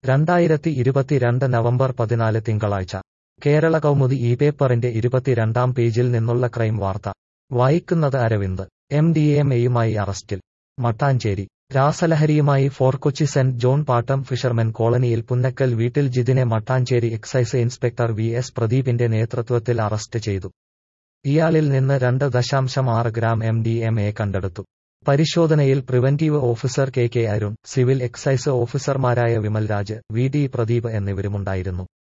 രണ്ടായിരത്തി ഇരുപത്തിരണ്ട് നവംബർ പതിനാല് തിങ്കളാഴ്ച കേരള കൗമുദി ഈ പേപ്പറിന്റെ ഇരുപത്തിരണ്ടാം പേജിൽ നിന്നുള്ള ക്രൈം വാർത്ത വായിക്കുന്നത് അരവിന്ദ് എം ഡി എം എയുമായി അറസ്റ്റിൽ മട്ടാഞ്ചേരി രാസലഹരിയുമായി ഫോർ കൊച്ചി സെന്റ് ജോൺ പാട്ടം ഫിഷർമെൻ കോളനിയിൽ പുന്നക്കൽ വീട്ടിൽ ജിതിനെ Mattancherry excise inspector V S പ്രദീപിന്റെ നേതൃത്വത്തിൽ അറസ്റ്റ് ചെയ്തു ഇയാളിൽ നിന്ന് രണ്ട് ദശാംശം ആറ് gram M D M A കണ്ടെടുത്തു പരിശോധനയിൽ preventive officer K K Arun civil excise ഓഫീസർമാരായ വിമൽരാജ് വി ഡി പ്രദീപ് എന്നിവരുമുണ്ടായിരുന്നു